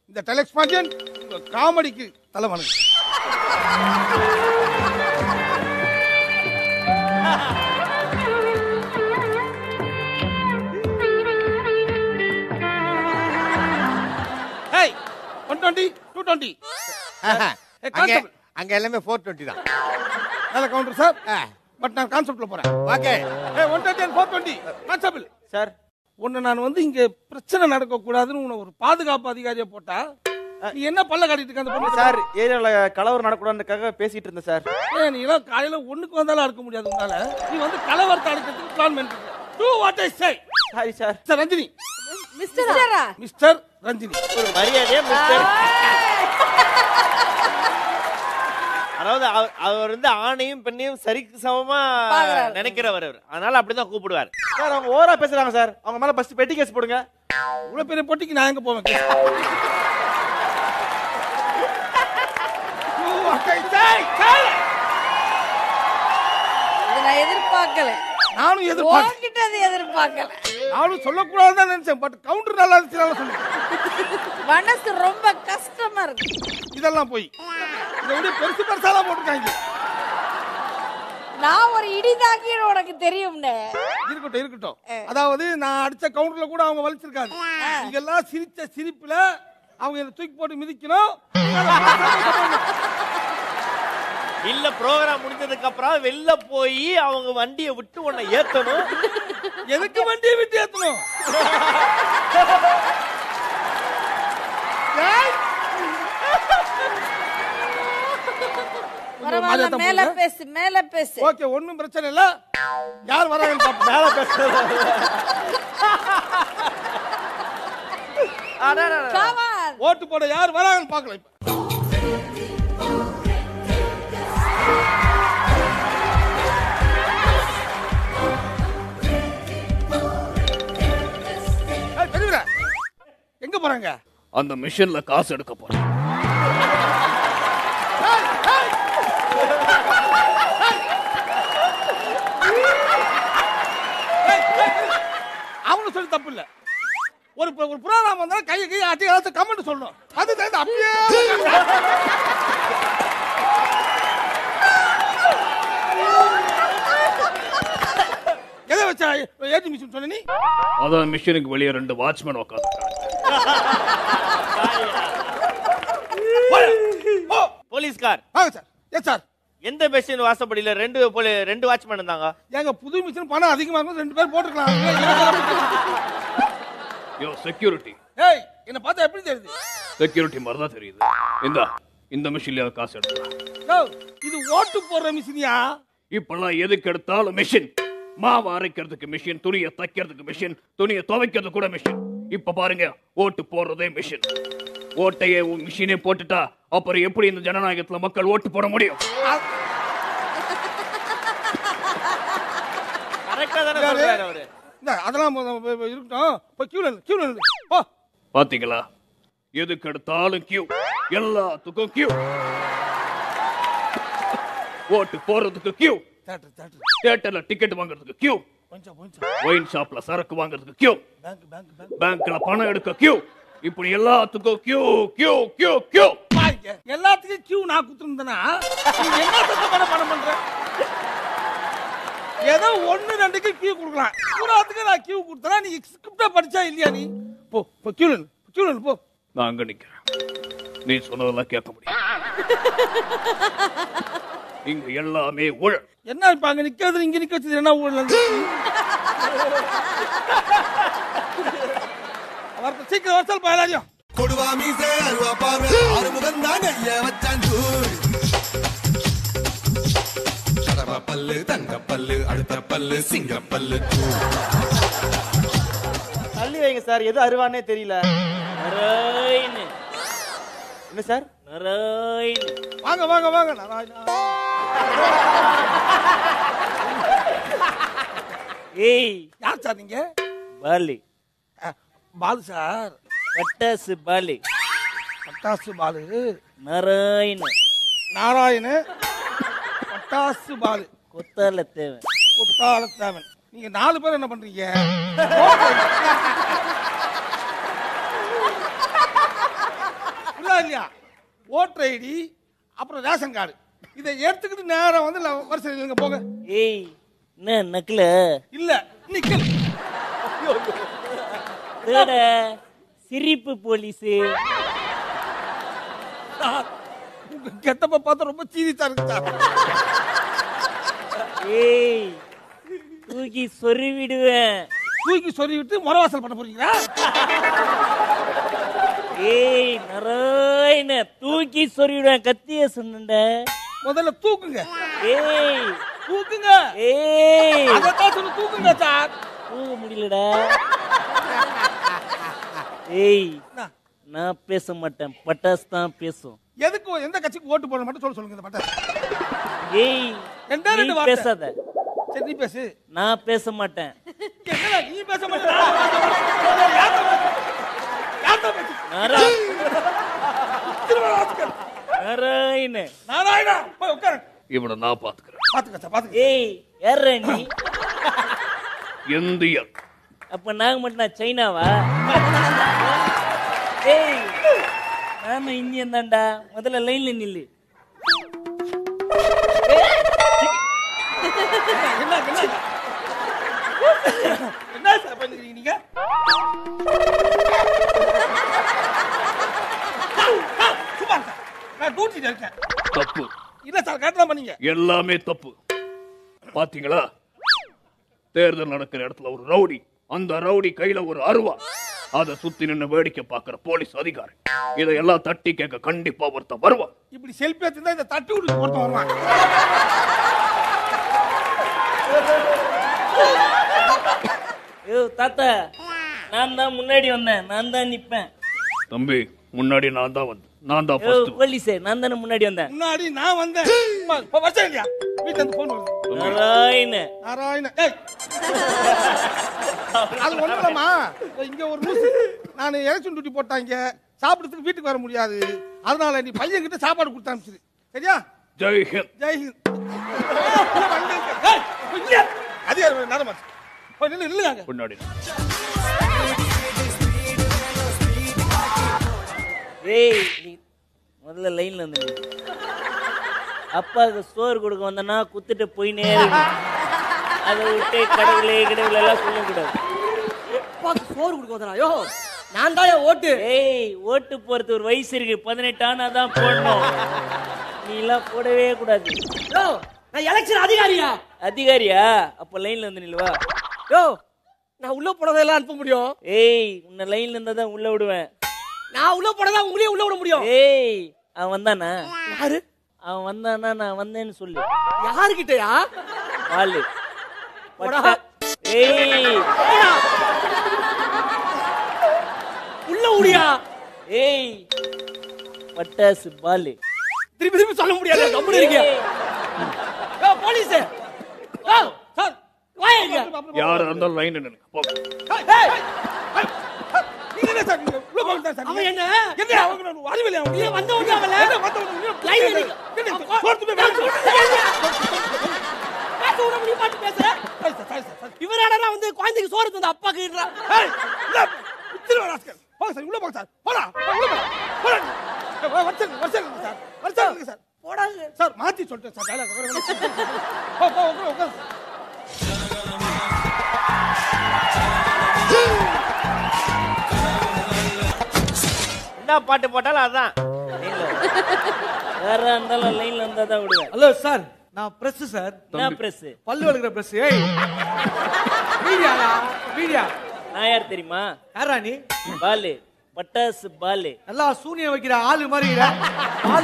இந்த டெலக்ஸ் பாண்டியன் உங்க காமெடிக்கு தலை வணங்கு hey one twenty two twenty அங்க அங்க எல்லாமே ஃபோர் டுவெண்ட்டி தான் நல்ல கவுண்டர் சார் பட் நான் கான்செப்ட்ல போறேன் okay A one twenty and four twenty constable sir உன்னை நான் வந்து இங்க பிரச்சனை நடக்க கூடாதுன்னு உன்னை ஒரு பாதுகாப்பு அதிகாரியா போட்டா நீ என்ன பல்ல காட்டிட்டு இருக்க அந்த பொண்ணு சார் ஏரியாவில் கலவரம் நடக்கூடாதுக்காக பேசிட்டு இருந்தேன் சார் ஏய், நீ எல்லாம் காலையில ஒண்ணுக்கு வந்தாலும் அடக்க முடியாது உன்னால நீ வந்து கலவரத்தை அடக்கிறதுக்கு பிளான் பண்ணிட்டு do what I say sorry sir sir Ranjini மிஸ்டரா மிஸ்டர் ரஞ்சினி ஒரு மரியாதையே மிஸ்டர் அதாவது அவர்- அவர் வந்து ஆணையும் பெண்ணையும் சரிக்கு சமமா பார்க்கறாரு. நினைக்கிறவர் அவர் அதனால அப்படிதான் கூப்பிடுவார் சார் அவங்க ஓவரா பேசுறாங்க சார் அவங்க மேல ஃபர்ஸ்ட் பெட்டி கேஸ் போடுங்க இவ்வளவு பெரிய போட்டிக்கு நான் எங்க போவேன் Do what I say, say. இது நான் எதிர்பார்க்கல நானும் எதிர்பார்க்க உன்கிட்ட அது எதிர்பார்க்கல நானும் சொல்லக்கூடாதுன்னு நினைச்சேன் பட் கவுண்டர் நல்லா இருந்துச்சு சொல்லி மனசு ரொம்ப கஷ்டமா இருக்கு இதெல்லாம் போய் இதை விட பெருசு பெருசாலாம் போட்டிருக்காங்க நான் ஒரு இடி தாக்கின்னு உனக்கு தெரியும்னே இருக்கட்டும் இருக்கட்டும் அதாவது நான் அடிச்ச கவுண்டர்ல கூட அவங்க வலிச்சிருக்காங்க இதெல்லாம் சிரிச்ச சிரிப்புல அவங்க என்ன தூக்கி போட்டு மிதிக்கணும் இல்ல ப்ரோக்ராம் முடிஞ்சதுக்கு அப்புறம் வெளில போய் அவங்க வண்டியை விட்டு உன்னை ஏத்தணும் எதுக்கு வண்டியை விட்டு ஏத்தணும் ஏய்! பரவாயில்ல மரியாதை மேல போடுங்க. பேசு மேல பேசு ஓகே ஒண்ணும் பிரச்சனை இல்ல யார் வராங்கன்னு பாப்போம் மேல பேசுறது Come on. ஓட்டு போட யார் வராங்கன்னு பார்க்கலாம் இப்ப ஏய், பெரியவரே, எங்க போறாங்க அந்த மிஷின்ல காசு எடுக்க போறேன் ஏய், ஏய்! ஏய், ஏய், ஏய். அவனு சொல்லி தப்பு இல்ல ஒரு ஒரு புரோகிராம் வந்தா கையை கையை ஆட்டி ஏதாச்சும் கமெண்ட் சொல்லணும் அது தகுந்த அப்படியே எதை வச்சா ஏடி மிஷின் சொன்ன நீ அதான் மிஷினுக்கு வெளியே ரெண்டு வாட்ச்மேன் உட்காந்துருக்காங்க போயா. போ. போலீஸ்கார் வாங்க சார் எஸ் சார் எந்த மிஷின் வாசப்படியில ரெண்டு போலி ரெண்டு வாட்ச்மேன் இருந்தாங்க எங்க புது மிஷின் பணம் அதிகமா இருக்கும் ரெண்டு பேர் போட்டுக்கலாம் யோ செக்யூரிட்டி ஏய் என்ன பார்த்தா எப்படி தெரியுது செக்யூரிட்டி மாதிரி தான் தெரியுது இந்தா இந்த மிஷின்லயே காசு எடுக்கலாம் யோவ், இது ஓட்டு போடுற மிஷினியா இப்பெல்லாம் எதுக்கு எடுத்தாலும் மிஷின் மாவு அரைக்கிறதுக்கு மிஷின் துணியை தைக்கிறதுக்கு மிஷின் துணியை துவைக்கிறது கூட மிஷின் இப்ப பாருங்க ஓட்டு போடுறதே மிஷின் ஓட்டையே மிஷினே போட்டுட்டா அப்புறம் எப்படி இந்த ஜனநாயகத்துல மக்கள் ஓட்டு போட முடியும் கரெக்டா தானே யாரு? சொல்றாரு அவரு இந்த அதெல்லாம் மொ- மொ- மொ- இருக்கட்டும் போய் கியூல நில்லு, கியூல நில்லு. போ பாத்தீங்களா எதுக்கு எடுத்தாலும் கியூ எல்லாத்துக்கும் கியூ ஓட்டு போடுறதுக்கு கியூ தேட்டர் தேட்டர் தியேட்டர்ல டிக்கெட் வாங்குறதுக்கு கியூ கொஞ்சம் கொஞ்சம் ஒயின் ஷாப்ல சரக்கு வாங்குறதுக்கு கியூ பேங்க் பேங்க் பேங்க் பேங்க்ல பணம் எடுக்க கியூ இப்படி எல்லாத்துக்கும் கியூ கியூ கியூ கியூ பாருங்க எல்லாத்துக்கும் கியூ நான் குத்துருந்தேன்னா நீ என்ன சத்தமான பணம் பண்ற ஏதோ ஒண்ணு ரெண்டுக்கு கியூ கொடுக்கலாம் பூராத்துக்கு நான் கியூ கொடுத்தனா நீ ஸ்கிரிப்டா படிச்சா இல்லையா நீ போ போ கியூல நில்லு, கியூல நில்லு, போ நான் அங்க நிக்கிறேன் நீ சொன்னதெல்லாம் கேட்க முடியும் இங்க எல்லாமே ஊழல் என்ன இப்ப அங்க நிக்கிறது இங்க நிக்க வச்சது என்ன ஊழல் வந்து? அவர்கிட்ட சீக்கிரம் வச்சல் எல்லாரையும் கொடுவா மீசே அருவா பார்வை ஆறுமுகம் தான் ஐயா வச்சான் தூள் கடவா பல்லு தங்க பல்லு அடுத்த பல்லு சிங்க பல்லு தூள் தள்ளி வைங்க சார் எது அருவானே தெரியல நராயின்னு. என்ன சார் நராயின்னு. வாங்க வாங்க வாங்க நாராயணா. ஏய் யார் சார் நீங்க பாலி அஹ், பாலு சார் பட்டாசு பாலி பட்டாசு பாலு நாராயண நாராயண பட்டாசு பாலு கொத்தால தேவை குத்தாலத்தேவன் நீங்க நாலு பேர் என்ன பண்றீங்க இல்லையா ஓட்டர் ஐடி அப்புறம் ரேஷன் கார்டு இதை எடுத்துக்கிட்டு நேரம் வந்து ல- வரிசையில் நீங்க போங்க ஏய் என்ன நக்கல இல்ல நிக்கல் தேட சிரிப்பு போலீஸு உங்க கெட்டப்ப பார்த்தா ரொம்ப சீரியஸா இருக்கு சார் ஏய் தூக்கி சொறி விடுவேன் தூக்கி சொல்லி விட்டு முறவாசல் பண்ண போறீங்களா ஏய் நரோயின தூக்கி சொறி விடுவேன் கத்திய சொன்னண்ட முதல்ல தூக்குங்க ஏய் தூக்குங்க ஏய் அதைத்தான் சொல்லி தூக்குங்க சார் தூக்க முடியலடா ஏய் என்ன? நான் பேச மாட்டேன் பட்டாசு தான் பேசும் எதுக்கு எந்த கட்சிக்கு ஓட்டு போடணும் மட்டும் சொல்ல சொல்லுங்க இந்த பட்டம் ஏய் ரெண்டே ரெண்டு நீ வார்த்தை. பேசாத சரி நீ பேசு நான் பேச மாட்டேன் என்னடா நீ பேச மாட்டே யார்கிட்ட பேசு? யார்கிட்ட பேசு? நாரா திருவள்ளாஸ்கர். நாராயண நாராயணா போய் உட்காரு இவனை நான் பாத்துக்கிறேன் பாத்துக்க சார் பாத்துக்க ஏய் யார நீ இந்தியன் அப்ப நாங்க மட்டும் நான் சைனாவா ஏய் நானும் இந்தியன் தான்டா முதல்ல லைன்ல நில்லு என்ன என்ன என்ன சார் பண்ணிக்கிறீங்க நீங்க சார், சும்மா இருங்க. நான் டியூட்டில இருக்கேன் தப்பு இல்ல சார் கரெக்டா பண்ணீங்க எல்லாமே தப்பு பாத்தீங்களா தேர்தல் நடக்கிற இடத்துல ஒரு ரவுடி அந்த ரவுடி கையில ஒரு அருவா அதை சுத்தி நின்னு வேடிக்கை பார்க்கிற போலீஸ் அதிகாரி இதையெல்லாம் தட்டி கேட்க கண்டிப்பா ஒருத்தன் வருவான் இப்படி செல்ஃபி எடுத்து இதை தட்டி விட்டு ஒருத்தன் வருவான் ஐயோ தாத்தா நான் தான் முன்னாடி வந்தேன் நான் தான் நிப்பேன் தம்பி முன்னாடி நான் தான் வந்து நான் தான் ஐயோ ஃபர்ஸ்ட் போலீஸே நான் தானே முன்னாடி வந்தேன் முன்னாடி நான் வந்தேன் அம்மா, இப்ப வச்சேன் இல்லையா வீட்டுல இருந்து போன் வருது நாராயண நாராயண ஏய் அது ஒண்ணும் இல்லம்மா இதோ இங்க ஒரு நியூஸ் நான் எலெக்ஷன் டியூட்டி போட்டாங்க சாப்பிடறதுக்கு வீட்டுக்கு வர முடியாது அதனால நீ பையன் கிட்ட சாப்பாடு கொடுத்து அனுப்பிச்சிரு சரியா ஜெய் ஹிந்த் ஜெய்ஹிந்த் அதிகாரி நேரமாச்சு போய் நில்லு நில்லுங்க முன்னாடி ஏய் நீ முதல்ல லைன்ல வந்து நில்லு. அப்பாவுக்கு சோறு கொடுக்க வந்தனா குத்துட்டு போயினே இருக்கு. அதை விட்டு கடவுளே கடவுளே எல்லாம் சொல்லக்கூடாது அப்பாக்கு சோறு கொடுக்க வந்தனாயோ நான் தான் ஓட்டு ஏய் ஓட்டு போறது ஒரு வயசு இருக்கு பதினெட்டு ஆனா தான் போடணும் நீ எல்லாம் போடவே கூடாது யோ நான் எலெக்ஷன் அதிகாரியா அதிகாரியா அப்ப லைன்ல வந்து நில்லுவா யோ நான் உள்ள போனதெல்லாம் அனுப்ப முடியும் ஏய் உன்னை லைன்ல இருந்தா தான் உள்ள விடுவேன் நான் உள்ள போனதா உங்களையும் உள்ள விட முடியும் ஏய் அவன் வந்தானா யாரு அவன் வந்தானா நான் வந்தேன்னு சொல்லு யாருகிட்டயா வாலு போடா. ஏய் உள்ள உடியா ஏய் பட்டாசு பாலு திருப்பி திருப்பி சொல்ல முடியாது கம்முனு இருக்கீங்க ஏய், யோ போலீஸ் யோ சார் வாயா இங்க யாரா இருந்தாலும் லைன் நின்னு போங்க ஏய், நீங்க என்ன சார் நீங்க உள்ள போங்க சார் அவன் என்ன என்ன அவங்க அறிவில்லை அவங்க நீ வந்த உடனே அவன் என்ன வந்த உடனே நீங்க லைன்ல நிக்க. என்ன சோர்த்து போய் வேலை பேச விட முடிய மாட்டு பேசுற sorry sir, sorry sir, sorry. இவராடா வந்து குழந்தைக்கு சோறு தந்த அப்பாக்கு ஈடுறா. ஏய், இல்ல, திருவள்ளாஸ்கர். போங்க சார், உள்ள போங்க சார். போடா, போ, உள்ள போடா. போடா நீ. ஏய், வ- வரிசையில், வரிசையில் இருங்க சார். வரிசையில் இருங்க சார். போடா சார், மாத்தி சொல்லிட்டேன் சார், dialogue. உட்காரு, உட்காரு. போ, போ, உட்காரு, உட்காரு. என்ன பாட்டு போட்டாலும் அதான் லைன்ல வா. யாரா இருந்தாலும் லைன்ல இருந்தா தான் விடுவேன் ஹலோ சார் நான் பிரஸ் சார் என்ன பிரஸ் பல்லு வளர்க்குற பிரஸ் ஏய் மீடியாடா மீடியா நான் யார் தெரியுமா யாரா நீ பாலு பட்டாசு பாலு நல்லா சூனியம் வைக்கிற ஆளு மாதிரி இருக்கிற. ஆளு